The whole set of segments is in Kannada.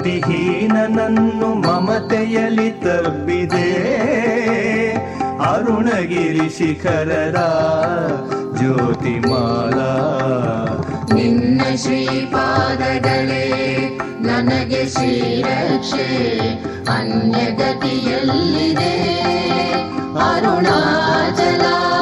ಮತಿಹೀನನನ್ನು ಮಮತೆಯಲಿ ತಬ್ಬಿದೆ ಅರುಣಗಿರಿ ಶಿಖರದ ಜ್ಯೋತಿಮಾಲಾ ನಿನ್ನ ಶ್ರೀಪಾದಗಳೇ ನನಗೆ ಶ್ರೀರಕ್ಷೆ ಅನ್ಯಗತಿಯಲ್ಲಿದೆ ಅರುಣಾಚಲ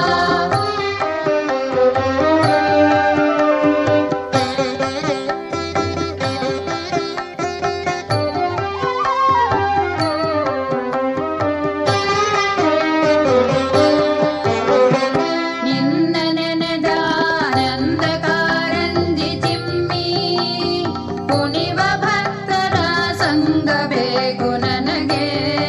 ನಿನ್ನ ನೆನೆದ ಆನಂದ ಕಾರಂಜಿ ಚಿಮ್ಮಿ ಕುಣಿವ ಭಕ್ತರ ಸಂಗ ಬೇಕು ನನಗೆ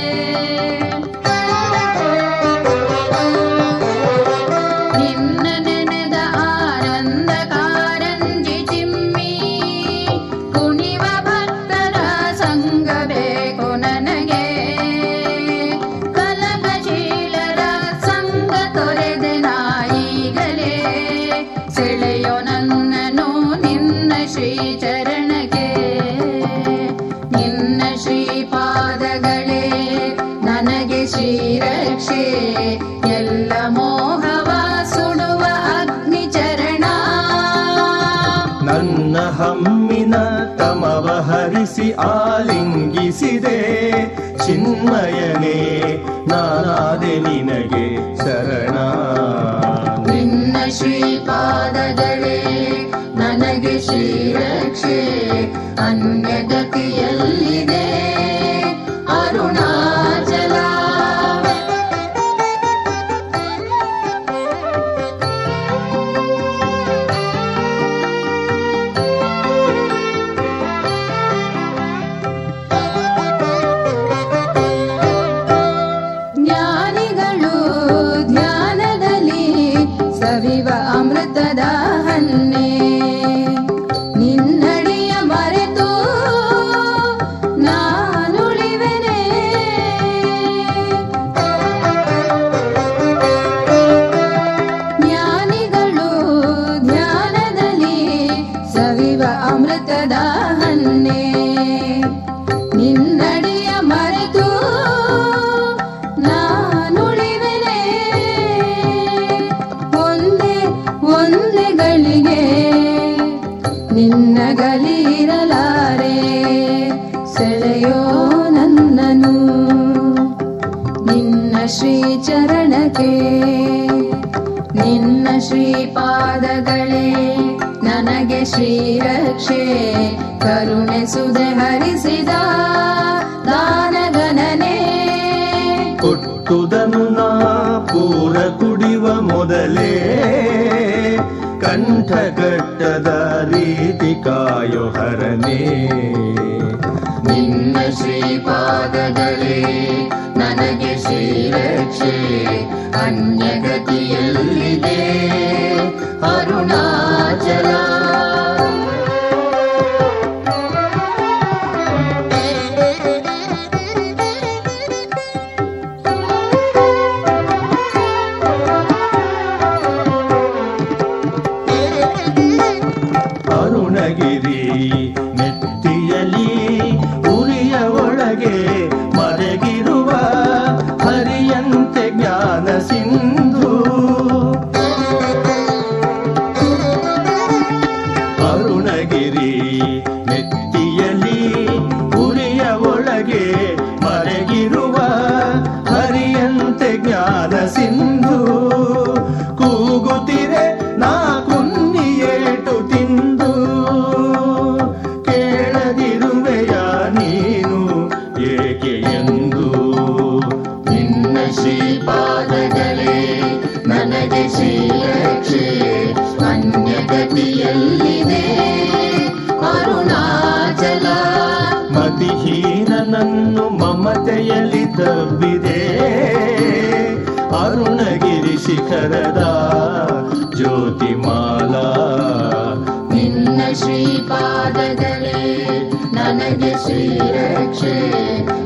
ನಿನ್ನ ನೆನೆದ ಆನಂದ ಕಾರಂಜಿ ಚಿಮ್ಮಿ ಕುಣಿವ ಭಕ್ತರ ಸಂಗ ಬೇಕು ನನಗೆ ಕಲಕಶೀಲರ ಸಂಗ ತೊರೆದೆ ನಾಯಿಗಳೇ ಸೆಳೆಯೋ ನನ್ನನು ನಿನ್ನ ಶ್ರೀಚರಣಕ್ಕೆ ನಿನ್ನ ಶ್ರೀಪಾದಗಳೇ ನನಗೆ ಶ್ರೀರಕ್ಷೆ ಎಲ್ಲ ಮೋಹವ ಸುಡುವ ಅಗ್ನಿ ಚರಣ ನನ್ನ ಹಮ್ಮಿನ ತಮವ ಹರಿಸಿ ಆಲಿಂಗಿಸಿದೆ ಚಿನ್ಮಯನೇ ನಾನಾದೆ ನಿನಗೆ ಶರಣ ನಿನ್ನ ಶ್ರೀಪಾದಗಳೇ ನನಗೆ ಶ್ರೀರಕ್ಷೆ ಅನ್ಯಗತಿಯಲ್ಲಿದೆ ಅರುಣಾಚಲ ಜ್ಞಾನಿಗಳು ಧ್ಯಾನದಲ್ಲಿ ಸವಿವ ಅಮೃತದ ಹನ್ನೆ ನಿನ್ನಡಿಯ ಮರೆತು ನಾನುಳಿವೆನೆ ಜ್ಞಾನಿಗಳು ಧ್ಯಾನದಲ್ಲಿ ಸವಿವ ಅಮೃತದ ಹನ್ನೆ ನಿನ್ನಡಿಯ ಮರೆತು ನಾನುಳಿವೆನೆ ಒಂದೇ ಒಂದೇ ಗಳಿಗೆ ನಿನ್ನ ಗಲಿರಲಾರೆ ಸೆಳೆಯೋ ನನ್ನನು ನಿನ್ನ ಶ್ರೀಚರಣಕ್ಕೆ ನಿನ್ನ ಶ್ರೀಪಾದಗಳೇ ನನಗೆ ಶ್ರೀರಕ್ಷೆ ಕರುಣೆ ಸುದೆ ಹರಿಸಿದ ದಾನಗಣನೆ ಕೊಟ್ಟುದನು ನಾ ಪೂರ ಕುಡಿವ ಮೊದಲೇ ಕಂಠಗಟ್ಟದ ರೀತಿ ಕಾಯೋ ಹರನೇ ನಿನ್ನ ಶ್ರೀಪಾದಗಳೇ ನನಗೆ ಶ್ರೀರಕ್ಷೆ ಅನ್ಯಗತಿಯಲ್ಲಿದೆ ಅರುಣಾಚಲ ಅರುಣಗಿರಿ ನೆತ್ತಿಯಲಿ ಉರಿಯ ಒಳಗೆ ಮರೆಗಿರುವ ಹರಿಯಂತೆ ಜ್ಞಾನ ಸಿಂಧು ಅರುಣಗಿರಿ ನೆತ್ತಿಯಲಿ ಉರಿಯ ಒಳಗೆ ಮರೆಗಿರುವ ಹರಿಯಂತೆ ಜ್ಞಾನ ಸಿಂಧು ಕೂಗುತ್ತಿರೆ ನಾ ಕುನ್ನಿಯೇಟು ತಿಂದು ಕೇಳದಿರುವೆಯ ನೀನು ಏಕೆ ಎಂದು ನಿನ್ನ ಶ್ರೀಪಾದಗಳೇ ನನಗೆ ಶ್ರೀರಕ್ಷೆ ಅನ್ಯಗತಿಯಲ್ಲಿದೆ ಅರುಣಾಚಲ ಮತಿಹೀನನನ್ನು ಮಮತೆಯಲಿ ತಬ್ಬಿದೆ ಅರುಣಗಿರಿ ಶಿಖರದ ಜ್ಯೋತಿಮಾಲಾ ನಿನ್ನ ಶ್ರೀಪಾದಗಳೇ ನನಗೆ ಶ್ರೀರಕ್ಷೆ